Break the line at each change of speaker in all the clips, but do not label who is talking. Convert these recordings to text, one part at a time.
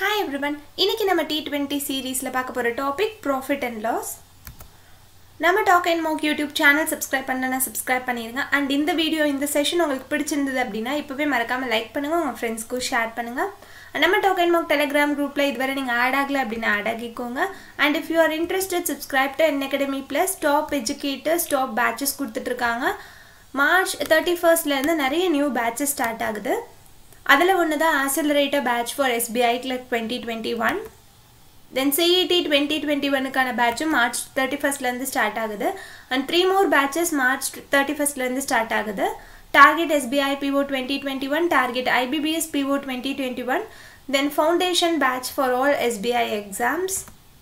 Hi everyone இன்னைக்கு நம்ம T twenty சீரீஸில் பார்க்க போகிற டாபிக் ப்ராஃபிட் அண்ட் லாஸ் நம்ம talk and mock YouTube channel subscribe பண்ணனா சப்ஸ்கிரைப் பண்ணிடுங்க அண்ட் இந்த வீடியோ இந்த செஷன் உங்களுக்கு பிடிச்சிருந்தது அப்படின்னா இப்போவே மறக்காமல் லைக் பண்ணுங்கள் உங்கள் ஃப்ரெண்ட்ஸ்க்கும் ஷேர் பண்ணுங்கள் நம்ம டாக் அண்ட் மோக் டெலிகிராம் குரூப்பில் இதுவரை நீங்கள் ஆட் ஆகல அப்படின்னு ஆட் ஆகிக்கோங்க and if you are interested subscribe to Unacademy plus top educators top batches கொடுத்துட்ருக்காங்க மார்ச் தேர்ட்டி ஃபர்ஸ்ட்லேருந்து நிறைய நியூ பேட்சஸ் ஸ்டார்ட் ஆகுது அதில் ஒன்று தான் accelerator batch for SBI clerk twenty twenty one then CET twenty twenty ஒனுக்கான பேட்சும் March thirty ஃபஸ்ட்லேருந்து ஸ்டார்ட் ஆகுது and three more batches March thirty ஃபஸ்ட்லேருந்து ஸ்டார்ட் ஆகுது target SBI PO twenty twenty one target IBPS PO twenty twenty one then foundation batch for all SBI exams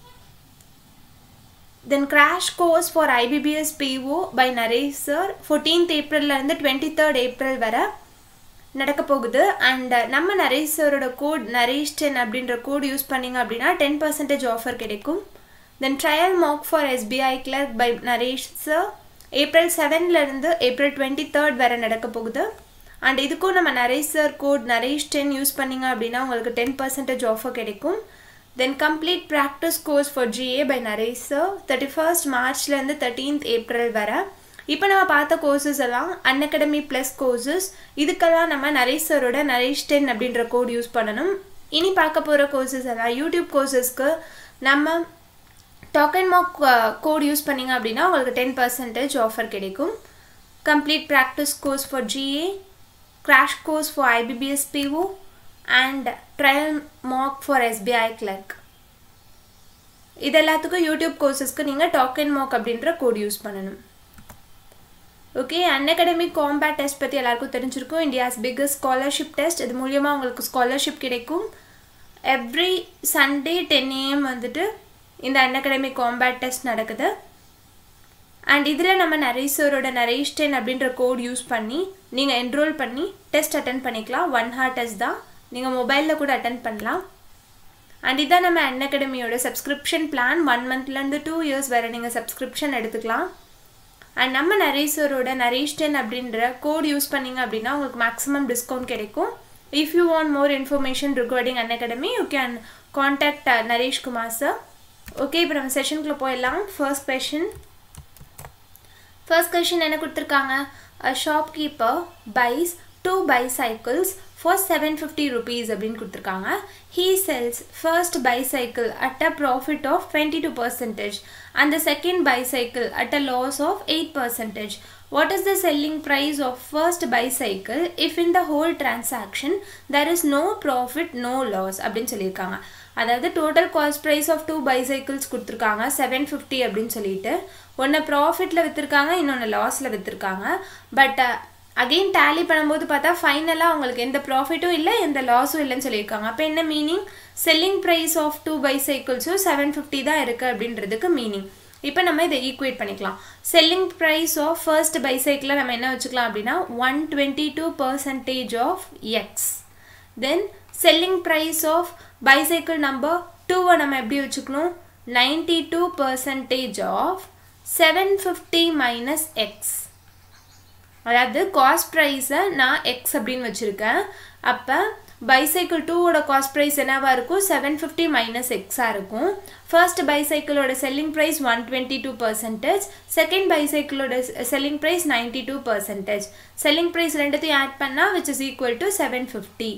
then crash course for IBPS PO by Naresh sir fourteenth ஏப்ரல்லேருந்து twenty third April வரை நடக்க போகுது and நம்ம நரேஷ் சாரோட code Naresh ten அப்படின்ற code use பண்ணிங்க அப்படின்னா ten percentage offer கிடைக்கும் then trial mark for SBI clerk by Naresh sir April செவன்லேருந்து ஏப்ரல் டுவெண்ட்டி தேர்ட் வரை நடக்க போகுது அண்ட் இதுக்கும் நம்ம Naresh sir code Naresh ten use பண்ணிங்க அப்படின்னா உங்களுக்கு டென் பர்சன்டேஜ் ஆஃபர் கிடைக்கும் then complete practice course for GA by Naresh sir thirty first மார்ச்லேருந்து தேர்ட்டீன்த் ஏப்ரல் வரை இப்போ நம்ம பார்த்த கோர்சஸ் எல்லாம் அன்அகடமி ப்ளஸ் கோர்சஸ் இதுக்கெல்லாம் நம்ம நரேஷ் சரோட நரேஷ் டென் அப்படின்ற கோட் யூஸ் பண்ணணும் இனி பார்க்க போகிற கோர்சஸ் எல்லாம் யூடியூப் கோர்சஸ்க்கு நம்ம டாக்கன் மார்க் கோட் யூஸ் பண்ணிங்க அப்படின்னா உங்களுக்கு டென் பர்சன்டேஜ் ஆஃபர் கிடைக்கும் complete practice course for GA crash course for IBPS PO and trial mark for SBI clerk இது எல்லாத்துக்கும் யூடியூப் கோர்சஸ்க்கு நீங்கள் டாக்கன் மார்க் அப்படின்ற கோட் யூஸ் பண்ணணும் ஓகே அன்அகடமிக் காம்பேட் டெஸ்ட் பற்றி எல்லாருக்கும் தெரிஞ்சிருக்கும் இந்தியாஸ் பிக்கஸ்ட் ஸ்காலர்ஷிப் டெஸ்ட் இது மூலியமாக உங்களுக்கு ஸ்காலர்ஷிப் கிடைக்கும் எவ்ரி சண்டே டென் ஏஎம் வந்துட்டு இந்த அன்அகடமிக் காம்பேட் டெஸ்ட் நடக்குது அண்ட் இதில் நம்ம நரேஷரோட நரேஷ் டென் அப்படின்ற கோட் யூஸ் பண்ணி நீங்கள் என்ரோல் பண்ணி டெஸ்ட் அட்டன் பண்ணிக்கலாம் ஒன் ஹார் டெஸ்ட் தான் நீங்கள் மொபைலில் கூட அட்டன் பண்ணலாம் அண்ட் இதான் நம்ம அன்அகடமியோட சப்ஸ்கிரிப்ஷன் பிளான் ஒன் மந்த்லேருந்து டூ இயர்ஸ் வரை நீங்கள் சப்ஸ்கிரிப்ஷன் எடுத்துக்கலாம் அண்ட் நம்ம நரேஷரோட நரேஷ் டென் அப்படின்ற கோட் யூஸ் பண்ணிங்க அப்படின்னா உங்களுக்கு மேக்ஸிமம் டிஸ்கவுண்ட் கிடைக்கும் if you want more information regarding Unacademy you can contact Naresh Kumar sir okay இப்போ நம்ம செஷனுக்குள்ளே போயிடலாம் ஃபர்ஸ்ட் கொஷின் ஃபர்ஸ்ட் கொஷின் என்ன கொடுத்துருக்காங்க a shop keeper buys two bicycles for seven fifty rupees அப்படின்னு கொடுத்துருக்காங்க he sells first bicycle at a profit of twenty two percentage and the second bicycle at a loss of eight percentage what is the selling price of first bicycle if in the whole transaction there is no profit no loss அப்படின்னு சொல்லியிருக்காங்க அதாவது total cost price of two bicycles கொடுத்துருக்காங்க seven fifty அப்படின்னு சொல்லிட்டு ஒன்று ப்ராஃபிட்டில் விற்றுருக்காங்க இன்னொன்று லாஸில் விற்றுருக்காங்க பட் அகெயின் டேலி பண்ணும்போது பார்த்தா ஃபைனலாக அவங்களுக்கு எந்த ப்ராஃபிட்டும் இல்லை எந்த லாஸும் இல்லைன்னு சொல்லியிருக்காங்க அப்போ என்ன meaning selling price of two பைசைக்கிள்ஸும் செவன் ஃபிஃப்டி தான் இருக்குது அப்படின்றதுக்கு மீனிங் இப்போ நம்ம இதை ஈக்குவேட் பண்ணிக்கலாம் செல்லிங் ப்ரைஸ் ஆஃப் ஃபர்ஸ்ட் பைசைக்கிளில் நம்ம என்ன வச்சுக்கலாம் அப்படின்னா one twenty two percentage of X then selling price of bicycle number டூவை நம்ம எப்படி வச்சுக்கணும் ninety two percentage of seven fifty minus X அதாவது காஸ்ட் ப்ரைஸை நான் எக்ஸ் அப்படின்னு வச்சுருக்கேன் அப்போ பைசைக்கிள் டூவோட காஸ்ட் ப்ரைஸ் என்னவாக இருக்கும் செவன் ஃபிஃப்டி மைனஸ் எக்ஸாக இருக்கும் ஃபர்ஸ்ட் பைசைக்கிளோட selling price one twenty two percentage second பைசைக்கிளோட selling price ninety two percentage selling price ரெண்டுத்தையும் ஆட் பண்ணால் which is equal to seven fifty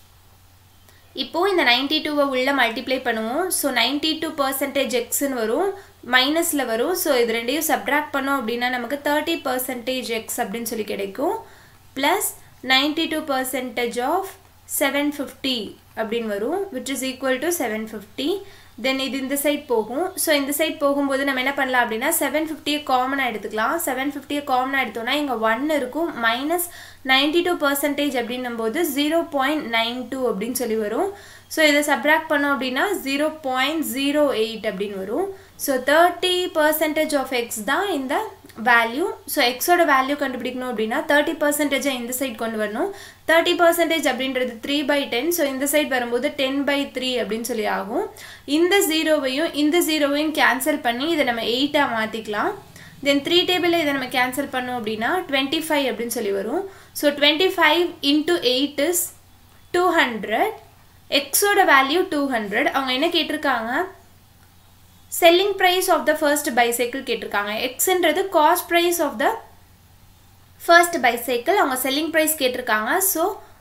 இப்போது இந்த நைன்டி டூவை உள்ள மல்டிப்ளை பண்ணுவோம் ஸோ நைன்டி டூ பர்சன்டேஜ் எக்ஸ்ன்னு வரும் மைனஸில் வரும் ஸோ இது ரெண்டையும் சப்ட்ராக்ட் பண்ணோம் அப்படின்னா நமக்கு தேர்ட்டி பர்சன்டேஜ் எக்ஸ் அப்படின்னு சொல்லி கிடைக்கும் plus ninety two percentage of seven fifty அப்படின்னு வரும் which is equal to seven fifty then இது இந்த சைட் போகும் ஸோ இந்த சைட் போகும்போது நம்ம என்ன பண்ணலாம் அப்படின்னா செவன் ஃபிஃப்டியை காமனாக எடுத்துக்கலாம் செவன் ஃபிஃப்டியை காமனாக எடுத்தோம்னா இங்கே ஒன் இருக்கும் மைனஸ் நைன்டி டூ பர்சன்டேஜ் அப்படின்னும் போது ஜீரோ பாயிண்ட் நைன் டூ அப்படின்னு சொல்லி வரும் ஸோ இதை சப்ராக்ட் பண்ணோம் அப்படின்னா ஜீரோ பாயிண்ட் ஜீரோ எயிட் அப்படின்னு வரும் so thirty percentage of X தான் இந்த வேல்யூ ஸோ எக்ஸோட வேல்யூ கண்டுபிடிக்கணும் அப்படின்னா தேர்ட்டி பர்சன்டேஜை இந்த சைட் கொண்டு வரணும் தேர்ட்டி பர்சன்டேஜ் அப்படின்றது த்ரீ பை டென் ஸோ இந்த சைட் வரும்போது டென் பை த்ரீ அப்படின்னு சொல்லி ஆகும் இந்த ஜீரோவையும் இந்த ஜீரோவையும் கேன்சல் பண்ணி இதை நம்ம எயிட்டாக மாற்றிக்கலாம் தென் த்ரீ டேபிளில் இதை நம்ம கேன்சல் பண்ணோம் அப்படின்னா டுவெண்ட்டி ஃபைவ் அப்படின்னு சொல்லி வரும் so twenty five into eight is two hundred எக்ஸோட வேல்யூ டூ ஹண்ட்ரட் அவங்க என்ன கேட்டிருக்காங்க selling price of the first bicycle கேட்டிருக்காங்க எக்ஸ்ன்றது cost price of the first bicycle அவங்க செல்லிங் ப்ரைஸ் கேட்டிருக்காங்க ஸோ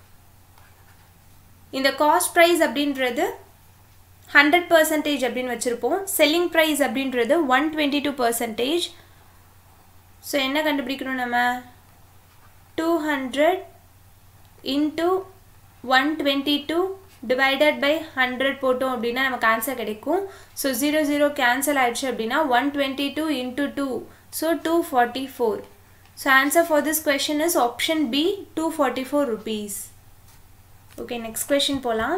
இந்த காஸ்ட் ப்ரைஸ் அப்படின்றது ஹண்ட்ரட் பர்சன்டேஜ் அப்படின்னு வச்சுருப்போம் செல்லிங் ப்ரைஸ் அப்படின்றது one twenty two percentage so என்ன கண்டுபிடிக்கணும் நம்ம two hundred into one twenty two divided by hundred போட்டோம் அப்படின்னா நமக்கு ஆன்சர் கிடைக்கும் ஸோ ஜீரோ ஜீரோ கேன்சல் ஆயிடுச்சு அப்படின்னா one twenty two into two so two forty four so answer for this question is option B two forty four rupees okay next question போகலாம்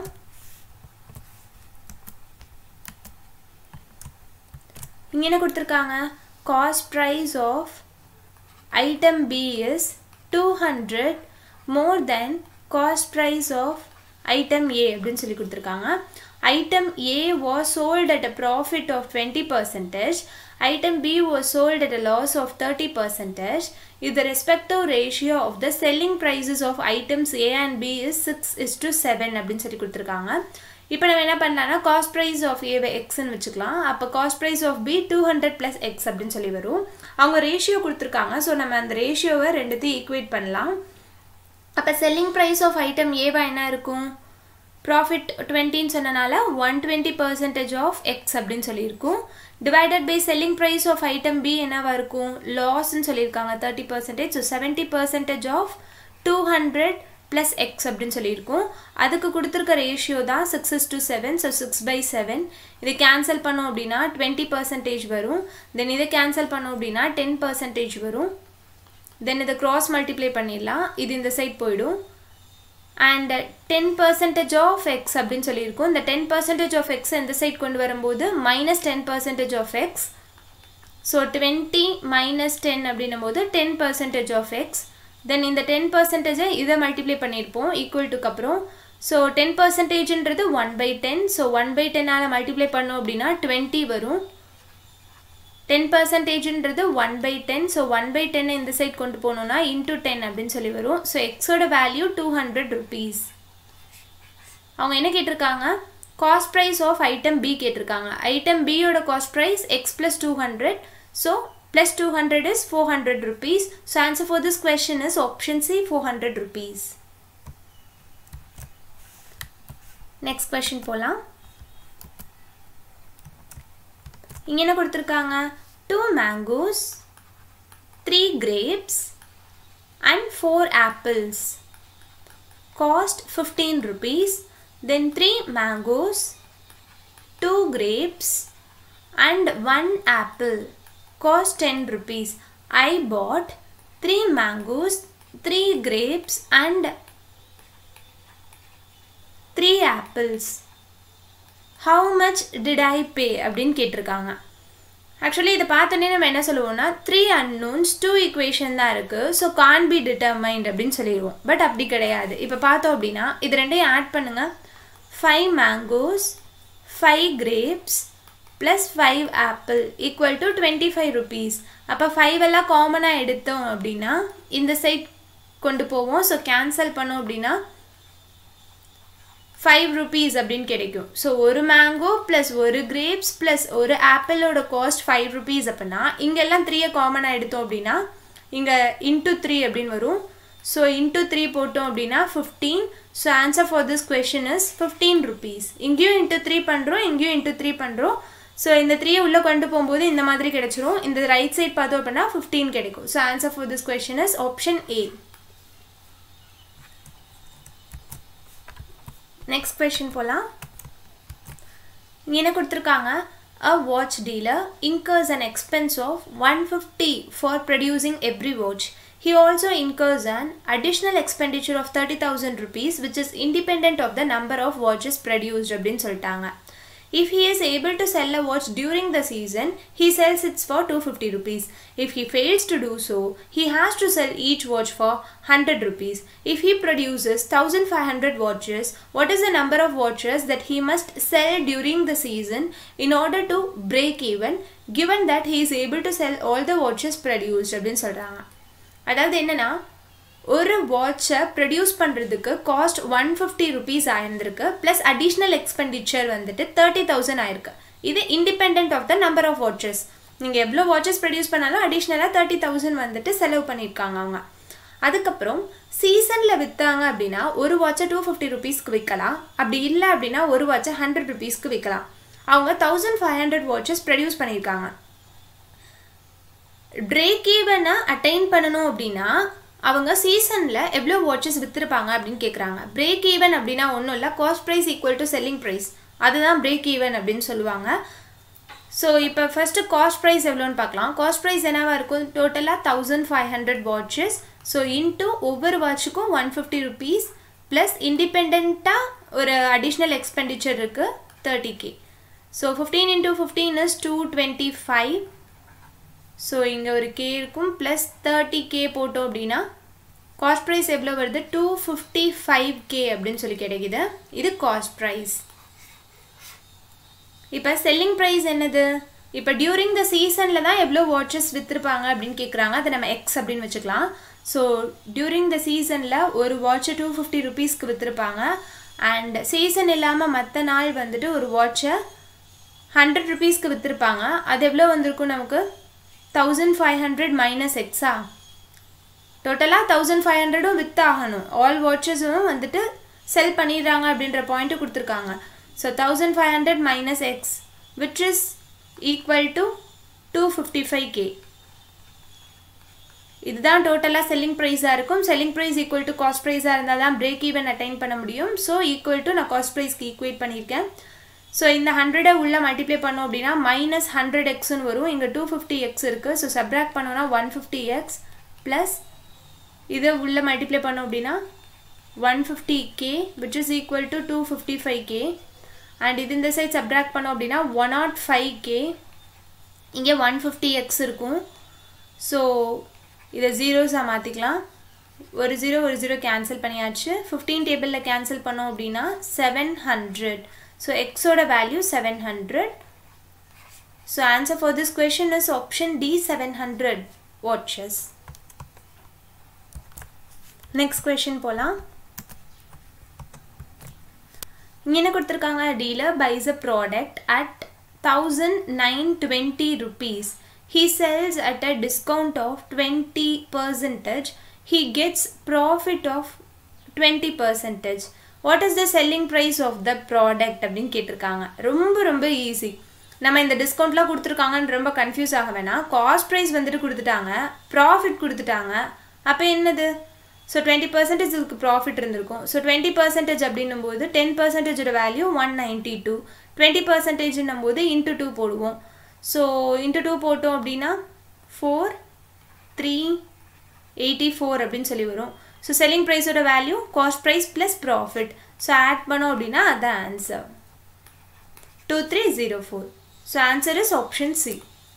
இங்கே என்ன கொடுத்துருக்காங்க cost price of item B is two hundred more than cost price of item A அப்படின்னு சொல்லி கொடுத்துருக்காங்க item A was sold at a profit of twenty percentage item B was sold at a loss of thirty percentage if the respective ratio of the selling prices of items A and B is 6 is to 7 அப்படின்னு சொல்லி கொடுத்துருக்காங்க இப்போ நம்ம என்ன பண்ணலாம்னா cost price of ஏவை எக்ஸ்ன்னு வச்சுக்கலாம் அப்போ cost price of B two hundred plus X அப்படின்னு சொல்லி வரும் அவங்க ரேஷியோ கொடுத்துருக்காங்க ஸோ நம்ம அந்த ரேஷியோவை ரெண்டுத்தையும் ஈக்குவேட் பண்ணலாம் அப்போ செல்லிங் ப்ரைஸ் ஆஃப் ஐட்டம் ஏவா என்ன இருக்கும் ப்ராஃபிட் டுவெண்ட்டின்னு சொன்னனால one twenty percentage of X அப்படின்னு சொல்லியிருக்கும் divided by selling price of item B என்னவா இருக்கும் லாஸ்ன்னு சொல்லியிருக்காங்க thirty percentage so seventy percentage of two hundred plus X அப்படின்னு சொல்லியிருக்கோம் அதுக்கு கொடுத்துருக்க ரேஷியோ தான் six is to seven so six by seven இதை கேன்சல் பண்ணோம் அப்படின்னா டுவெண்ட்டி பர்சன்டேஜ் வரும் தென் இதை கேன்சல் பண்ணோம் அப்படின்னா டென் பர்சன்டேஜ் வரும் தென் இதை க்ராஸ் மல்டிப்ளை பண்ணிடலாம் இது இந்த சைட் போயிடும் and ten percentage of X அப்படின்னு சொல்லியிருக்கோம் இந்த டென் பர்சன்டேஜ் ஆஃப் எக்ஸ் இந்த சைட் கொண்டு வரும்போது minus ten percentage of x so twenty minus ten அப்படின்னும் போது ten percentage of X then இந்த டென் பர்சன்டேஜை இதை மல்டிப்ளை பண்ணியிருப்போம் ஈக்குவல் டுக்கு அப்புறம் ஸோ டென் பர்சன்டேஜ்ன்றது one by ten so one by டென்னால் மல்டிப்ளை பண்ணோம் அப்படின்னா டுவெண்ட்டி வரும் டென் பர்சன்டேஜ்ன்றது one by ten so one by ten இந்த சைட் கொண்டு போகணுன்னா இன்டூ டென் அப்படின்னு சொல்லி வரும் ஸோ எக்ஸோட வேல்யூ டூ ஹண்ட்ரட் ருபீஸ் அவங்க என்ன கேட்டிருக்காங்க cost price of item B கேட்டிருக்காங்க ஐட்டம் பியோட cost price x plus two hundred so plus 200 is 400 rupees. So answer for this question is option C 400 rupees. Next question போலாம் இங்க என்ன கொடுத்திருக்காங்க 2 mangoes 3 grapes and 4 apples cost 15 rupees then 3 mangoes 2 grapes and 1 apple cost 10 rupees. I bought 3 mangoes, 3 grapes and 3 apples. How much did I pay? அப்படின்னு கேட்டிருக்காங்க actually இதை பார்த்தோன்னே நம்ம என்ன சொல்லுவோம்னா த்ரீ அன்னோன்ஸ் டூ ஈக்குவேஷன் தான் இருக்குது ஸோ கான் பி டிட்டர்மைண்ட் அப்படின்னு சொல்லிடுவோம் பட் அப்படி கிடையாது இப்போ பார்த்தோம் அப்படின்னா இது ரெண்டையும் ஆட் பண்ணுங்கள் five mangoes five grapes plus five apple equal to twenty five rupees அப்போ ஃபைவ் எல்லாம் காமனாக எடுத்தோம் அப்படின்னா இந்த சைட் கொண்டு போவோம் ஸோ கேன்சல் பண்ணோம் அப்படின்னா ஃபைவ் ருபீஸ் அப்படின்னு கிடைக்கும் ஸோ ஒரு மேங்கோ ப்ளஸ் ஒரு கிரேப்ஸ் ப்ளஸ் ஒரு ஆப்பிளோட காஸ்ட் ஃபைவ் ருபீஸ் அப்படின்னா இங்கெல்லாம் த்ரீயை காமனாக எடுத்தோம் அப்படின்னா இங்கே இன்ட்டு த்ரீ அப்படின்னு வரும் ஸோ இன்ட்டு த்ரீ போட்டோம் அப்படின்னா fifteen so answer for this question is fifteen rupees இங்கேயும் இன்ட்டு த்ரீ பண்ணுறோம் இங்கேயும் இன்ட்டு த்ரீ பண்ணுறோம் ஸோ இந்த த்ரீயை உள்ளே கொண்டு போகும்போது இந்த மாதிரி கிடைச்சிரும் இந்த ரைட் சைட் பார்த்தோம் அப்படின்னா ஃபிஃப்டீன் கிடைக்கும் so answer for this question is option A next question போகலாம் இங்கே என்ன கொடுத்துருக்காங்க A watch dealer incurs an expense of 150 for producing every watch. He also incurs an additional expenditure of 30,000 rupees which is independent of the number of watches produced அப்படின்னு சொல்லிட்டாங்க If he is able to sell a watch during the season, he sells it for 250 rupees. If he fails to do so, he has to sell each watch for 100 rupees. If he produces 1500 watches, what is the number of watches that he must sell during the season in order to break even, given that he is able to sell all the watches produced அப்படின்னு சொல்கிறாங்க அதாவது என்னன்னா ஒரு வாட்சை produce பண்ணுறதுக்கு cost one fifty rupees ஆயிருந்திருக்கு plus additional expenditure வந்துட்டு thirty thousand ஆயிருக்கு இது independent of the number of watches நீங்கள் எவ்வளோ வாட்சஸ் ப்ரொடியூஸ் பண்ணாலும் அடிஷ்னலாக தேர்ட்டி தௌசண்ட் வந்துட்டு செலவு பண்ணியிருக்காங்க அவங்க அதுக்கப்புறம் சீசனில் விற்றாங்க அப்படின்னா ஒரு வாட்சை டூ ஃபிஃப்டி ருபீஸ்க்கு விற்கலாம் அப்படி இல்லை அப்படின்னா ஒரு வாட்சை ஹண்ட்ரட் ருபீஸ்க்கு விற்கலாம் அவங்க thousand five hundred watches produce பண்ணியிருக்காங்க பிரேக் ஈவனை அட்டைன் பண்ணணும் அப்படின்னா அவங்க சீசனில் எவ்வளோ வாட்சஸ் விற்றுருப்பாங்க அப்படின்னு கேட்குறாங்க பிரேக் ஈவன் அப்படின்னா ஒன்றும் இல்லை cost price equal to selling price அதுதான் பிரேக் ஈவன் அப்படின்னு சொல்லுவாங்க ஸோ இப்போ ஃபஸ்ட்டு காஸ்ட் ப்ரைஸ் எவ்வளோன்னு பார்க்கலாம் காஸ்ட் ப்ரைஸ் என்னவா இருக்கும் டோட்டலாக thousand five hundred watches so into ஒவ்வொரு வாட்சுக்கும் ஒன் ஃபிஃப்டி ருபீஸ் ப்ளஸ் இண்டிபெண்ட்டாக ஒரு அடிஷ்னல் எக்ஸ்பெண்டிச்சர் இருக்குது thirty K so fifteen into fifteen is two twenty five so இங்கே ஒரு கே இருக்கும் ப்ளஸ் தேர்ட்டி கே போட்டோம் அப்படின்னா காஸ்ட் ப்ரைஸ் எவ்வளோ வருது டூ ஃபிஃப்டி ஃபைவ் கே அப்படின்னு சொல்லி கிடைக்குது இது காஸ்ட் ப்ரைஸ் இப்போ செல்லிங் ப்ரைஸ் என்னது இப்போ டியூரிங் த சீசனில் தான் எவ்வளோ வாட்சஸ் விற்றுருப்பாங்க அப்படின்னு கேட்குறாங்க அதை நம்ம எக்ஸ் அப்படின்னு வச்சுக்கலாம் ஸோ டியூரிங் த சீசனில் ஒரு வாட்சை டூ ஃபிஃப்டி ருபீஸ்க்கு விற்றுருப்பாங்க அண்ட் சீசன் இல்லாமல் மற்ற நாள் வந்துட்டு ஒரு வாட்சை ஹண்ட்ரட் ருபீஸ்க்கு விற்றுருப்பாங்க அது எவ்வளோ வந்திருக்கும் நமக்கு தௌசண்ட் ஃபைவ் ஹண்ட்ரட் மைனஸ் எக்ஸா டோட்டலாக தௌசண்ட் ஃபைவ் ஹண்ட்ரடும் வித் ஆகணும் ஆல் வாட்சஸும் வந்துட்டு செல் பண்ணிடுறாங்க அப்படின்ற பாயிண்ட்டு கொடுத்துருக்காங்க so thousand five hundred minus x which is equal to two fifty five K இதுதான் டோட்டலாக செல்லிங் ப்ரைஸாக இருக்கும் selling price equal to cost ப்ரைஸாக இருந்தால் தான் பிரேக் ஈவன் அட்டைன் பண்ண முடியும் ஸோ ஈக்குவல் டு நான் காஸ்ட் ப்ரைஸ்க்கு ஈக்குவேட் பண்ணியிருக்கேன் ஸோ இந்த ஹண்ட்ரடை உள்ளே மல்டிப்ளை பண்ணோம் அப்படின்னா மைனஸ் ஹண்ட்ரட் எக்ஸ்னு வரும் இங்கே டூ ஃபிஃப்டி எக்ஸ் இருக்குது ஸோ சப்ராக்ட் பண்ணோன்னா ஒன் ஃபிஃப்டி எக்ஸ் ப்ளஸ் இதை உள்ளே மல்டிப்ளை பண்ணோம் அப்படின்னா one fifty K which is equal to two fifty five K and இது இந்த சைட் சப்ராக்ட் பண்ணோம் அப்படின்னா ஒன் நாட் ஃபைவ் கே இங்கே ஒன் ஃபிஃப்டி எக்ஸ் இருக்கும் ஸோ இதை ஜீரோஸாக மாற்றிக்கலாம் ஒரு ஜீரோ ஒரு ஜீரோ கேன்சல் பண்ணியாச்சு ஃபிஃப்டீன் டேபிளில் கேன்சல் பண்ணோம் அப்படின்னா செவன் ஹண்ட்ரட் ஸோ எக்ஸோட value seven hundred so answer for this question is option D seven hundred watches next question போகலாம் இங்கே என்ன கொடுத்துருக்காங்க dealer buys a product at thousand nine twenty rupees he sells at a discount of 20 percentage he gets profit of 20 percentage what is the selling price of the product அப்படின்னு கேட்டிருக்காங்க ரொம்ப ரொம்ப easy நம்ம இந்த டிஸ்கவுண்ட்லாம் கொடுத்துருக்காங்கன்னு ரொம்ப கன்ஃபியூஸ் ஆக வேணாம் காஸ்ட் ப்ரைஸ் வந்துட்டு கொடுத்துட்டாங்க ப்ராஃபிட் கொடுத்துட்டாங்க அப்போ என்னது ஸோ டுவெண்ட்டி பர்சன்டேஜ் இதுக்கு ப்ராஃபிட் இருந்திருக்கும் ஸோ டுவெண்ட்டி பர்சன்டேஜ் அப்படின்னும் போது டென் பர்சன்டேஜோட value one ninety two twenty பர்சன்டேஜ்னும் போது இன்ட்டு டூ போடுவோம் ஸோ இன்ட்டு டூ போட்டோம் அப்படின்னா ஃபோர் த்ரீ எயிட்டி ஃபோர் அப்படின்னு சொல்லி வரும் ஸோ செல்லிங் ப்ரைஸோட value cost price plus profit so add பண்ணோம் அப்படின்னா அதான் answer two three zero four so answer is option C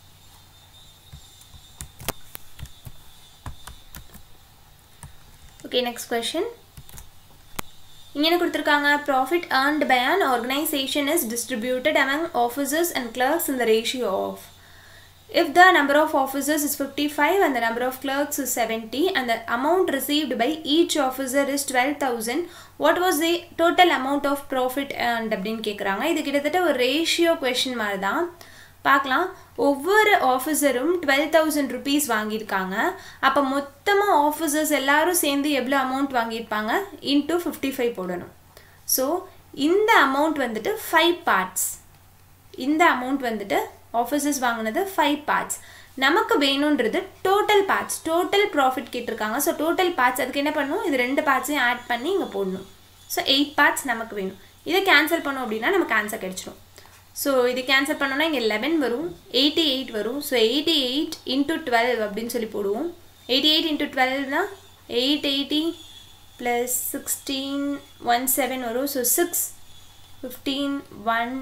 okay next question இங்கே என்ன கொடுத்துருக்காங்க profit earned by an organisation is distributed among officers and clerks in the ratio of if the number of officers is 55 and the number of clerks is 70 and the amount received by each officer is 12000 what was the total amount of profit earned அப்படின்னு கேட்குறாங்க இது கிட்டத்தட்ட ஒரு ratio question மாதிரி தான் பார்க்கலாம் ஒவ்வொரு ஆஃபீஸரும் twelve thousand rupees வாங்கியிருக்காங்க அப்போ மொத்தமாக ஆஃபீஸர்ஸ் எல்லாரும் சேர்ந்து எவ்வளோ அமௌண்ட் வாங்கியிருப்பாங்க இன்ட்டு ஃபிஃப்டி ஃபைவ் போடணும் ஸோ இந்த அமௌண்ட் வந்துட்டு ஃபைவ் பார்ட்ஸ் இந்த அமௌண்ட் வந்துட்டு ஆஃபீஸர்ஸ் வாங்கினது ஃபைவ் பார்ட்ஸ் நமக்கு வேணுன்றது டோட்டல் பார்ட்ஸ் டோட்டல் ப்ராஃபிட் கேட்டிருக்காங்க ஸோ டோட்டல் பார்ட்ஸ் அதுக்கு என்ன பண்ணணும் இது ரெண்டு பார்ட்ஸையும் ஆட் பண்ணி இங்கே போடணும் ஸோ எயிட் பார்ட்ஸ் நமக்கு வேணும் இதை கேன்சல் பண்ணோம் அப்படின்னா நமக்கு ஆன்சர் கிடச்சிரும் ஸோ இது கேன்சல் பண்ணோன்னா இங்கே லெவன் வரும் எயிட்டி எயிட் வரும் so eighty eight into twelve அப்படின்னு சொல்லி போடுவோம் எயிட்டி எயிட் இன்ட்டு டுவெல்னா eight eighty plus sixteen one seven வரும் so six fifteen one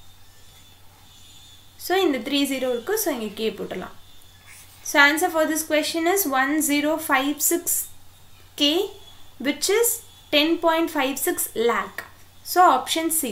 so இந்த த்ரீ ஜீரோ இருக்குது ஸோ இங்கே கே போட்டுடலாம் so answer for this question is one zero five six K which is ten point five six lakh so option C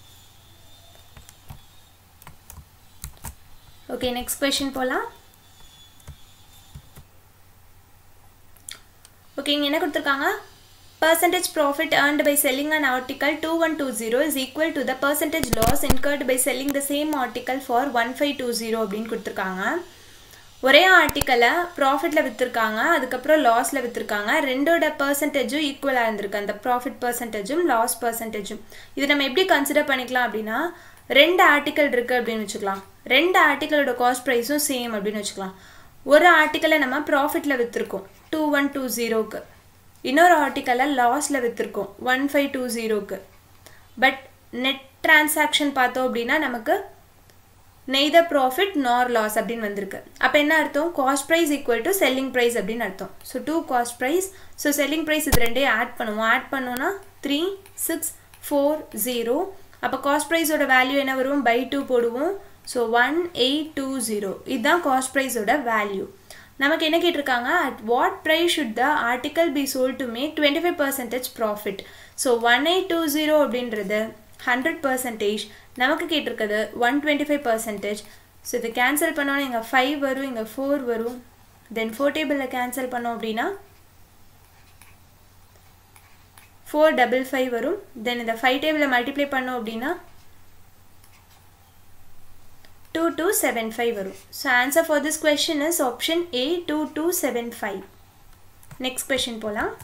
okay next question போகலாம் okay இங்கே என்ன கொடுத்துருக்காங்க percentage profit earned by selling an article 2120 is equal to the percentage loss incurred by selling the same article for 1520 அப்படின்னு கொடுத்துருக்காங்க ஒரே ஆர்டிக்கலை ப்ராஃபிட்டில் விற்றுருக்காங்க அதுக்கப்புறம் லாஸில் விற்றுருக்காங்க ரெண்டோட பர்சன்டேஜும் ஈக்குவலாக இருந்திருக்கு அந்த ப்ராஃபிட் பர்சன்டேஜும் லாஸ் பர்சன்டேஜும் இது நம்ம எப்படி கன்சிடர் பண்ணிக்கலாம் அப்படின்னா ரெண்டு ஆர்டிக்கல் இருக்குது அப்படின்னு வச்சுக்கலாம் ரெண்டு ஆர்டிக்கலோட காஸ்ட் ப்ரைஸும் சேம் அப்படின்னு வச்சுக்கலாம் ஒரு ஆர்டிக்கலை நம்ம ப்ராஃபிட்டில் விற்றுருக்கோம் டூ ஒன் டூ ஜீரோக்கு இன்னொரு ஆர்டிக்கலை லாஸில் விற்றுருக்கோம் ஒன் ஃபைவ் டூ ஜீரோக்கு பட் நெட் டிரான்சாக்ஷன் பார்த்தோம் அப்படின்னா நமக்கு நெய்தர் ப்ராஃபிட் நார் லாஸ் அப்படின்னு வந்திருக்கு அப்போ என்ன அர்த்தம் cost price equal to selling price அப்படின்னு அர்த்தம் so two cost price so selling price இது ரெண்டையும் ஆட் பண்ணுவோம் ஆட் பண்ணோன்னா த்ரீ சிக்ஸ் ஃபோர் ஜீரோ அப்போ காஸ்ட் ப்ரைஸோட வேல்யூ என்ன வரும் பை டூ போடுவோம் so one eight two zero இதுதான் காஸ்ட் ப்ரைஸோட வேல்யூ நமக்கு என்ன கேட்டிருக்காங்க at what price should the article be sold to make twenty five percentage profit so one eight two zero அப்படின்றது ஹண்ட்ரட் பர்சன்டேஜ் நமக்கு கேட்டிருக்கிறது one twenty five percentage so இதை cancel பண்ணோன்னா இங்கே ஃபைவ் வரும் இங்கே ஃபோர் வரும் தென் ஃபோர் டேபிளில் கேன்சல் பண்ணோம் அப்படின்னா ஃபோர் டபுள் ஃபைவ் வரும் தென் இந்த ஃபைவ் டேபிளில் மல்டிப்ளை பண்ணோம் அப்படின்னா டூ டூ செவன் ஃபைவ் வரும் so answer for this question is option A two two seven five next question போகலாம்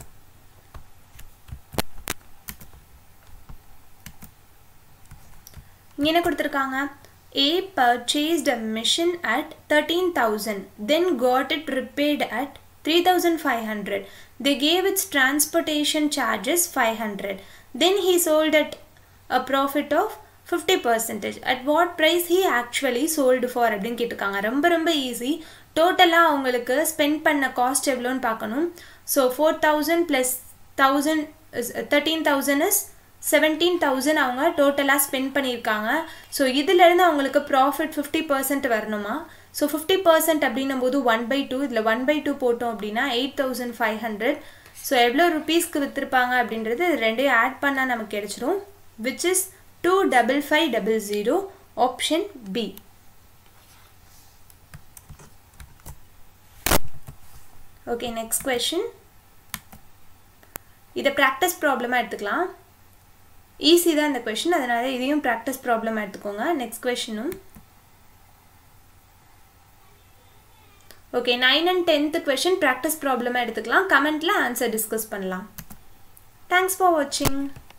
இங்கே என்ன கொடுத்துருக்காங்க A purchased a machine at thirteen thousand then got it repaired at three thousand five hundred they gave its transportation charges five hundred then he sold at a profit of fifty percentage at what price he actually sold for அப்படின்னு கேட்டிருக்காங்க ரொம்ப ரொம்ப easy டோட்டலாக அவங்களுக்கு spend பண்ண cost எவ்வளோன்னு பார்க்கணும் so four thousand plus thousand thirteen thousand is seventeen thousand அவங்க டோட்டலாக ஸ்பெண்ட் பண்ணியிருக்காங்க ஸோ இதிலேருந்து அவங்களுக்கு ப்ராஃபிட் ஃபிஃப்டி பர்சன்ட் வரணுமா ஸோ ஃபிஃப்டி பர்சன்ட் அப்படின்னும் போது ஒன் பை டூ இதில் ஒன் பை டூ போட்டோம் அப்படின்னா eight thousand five hundred so எவ்வளோ ருபீஸ்க்கு விற்றுருப்பாங்க அப்படின்றது இது ரெண்டையும் ஆட் பண்ணால் நமக்கு கிடச்சிரும் which is two double five double zero option B okay next question இதை ப்ராக்டிஸ் ப்ராப்ளமாக எடுத்துக்கலாம் ஈஸி தான் இந்த கொஷின் அதனால் இதையும் ப்ராக்டிஸ் ப்ராப்ளமாக எடுத்துக்கோங்க நெக்ஸ்ட் கொஷினும் okay nine and tenth question practice ப்ராப்ளமாக எடுத்துக்கலாம் கமெண்ட்டில் ஆன்சர் டிஸ்கஸ் பண்ணலாம் தேங்க்ஸ் ஃபார் வாட்சிங்